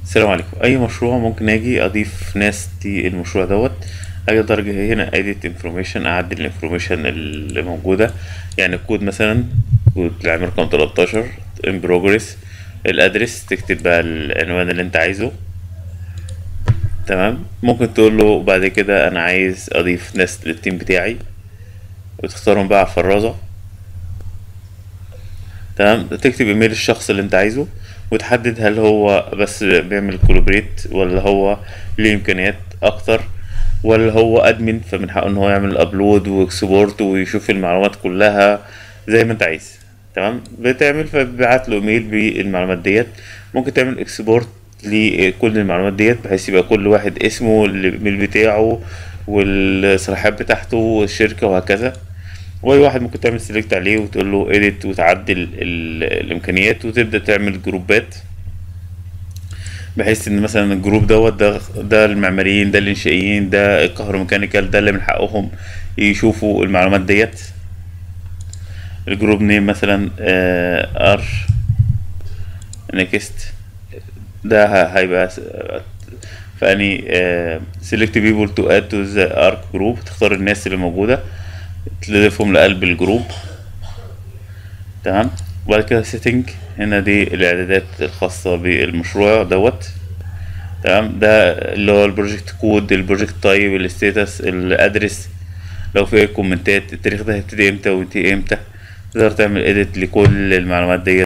السلام عليكم اي مشروع ممكن اجي اضيف ناس دي المشروع دوت اجي درجة هنا edit information اعدل الانفورميشن اللي موجودة يعني الكود مثلا كود العام رقم 13 in progress الادرس تكتب بقى العنوان اللي انت عايزه تمام ممكن تقول له بعد كده انا عايز اضيف ناس للتيم بتاعي وتختارهم بقى على الفرازة تمام تكتب ايميل الشخص اللي انت عايزه وتحدد هل هو بس بيعمل كولابريت ولا هو ليه امكانيات اكتر ولا هو ادمن فمن حقه ان هو يعمل ابلود واكسبورت ويشوف المعلومات كلها زي ما انت عايز تمام بتعمل فبيبعت له ايميل بالمعلومات ديت ممكن تعمل اكسبورت لكل المعلومات ديت بحيث يبقى كل واحد اسمه الايميل بتاعه والصلاحيات بتاعته والشركة وهكذا واي واحد ممكن تعمل سيلكت عليه وتقول له edit وتعدل ال- الامكانيات وتبدا تعمل جروبات بحيث ان مثلا الجروب دوت ده ده المعماريين ده الانشائيين ده الكهروميكانيكال ده اللي من حقهم يشوفوا المعلومات ديت الجروب نيم مثلا ار نيكست ده ه- هيبقى س- فاني سيلكت بيبول تو اد تو ذا ارك جروب تختار الناس اللي موجوده تضيفهم لقلب الجروب تمام وبعد كده سيتنج هنا دي الاعدادات الخاصة بالمشروع دوت تمام ده اللي هو البروجكت كود البروجكت تايب الستاتس الادرس لو في اي كومنتات التاريخ ده هيبتدي امتى وينتهي امتى تقدر تعمل اديت لكل المعلومات دي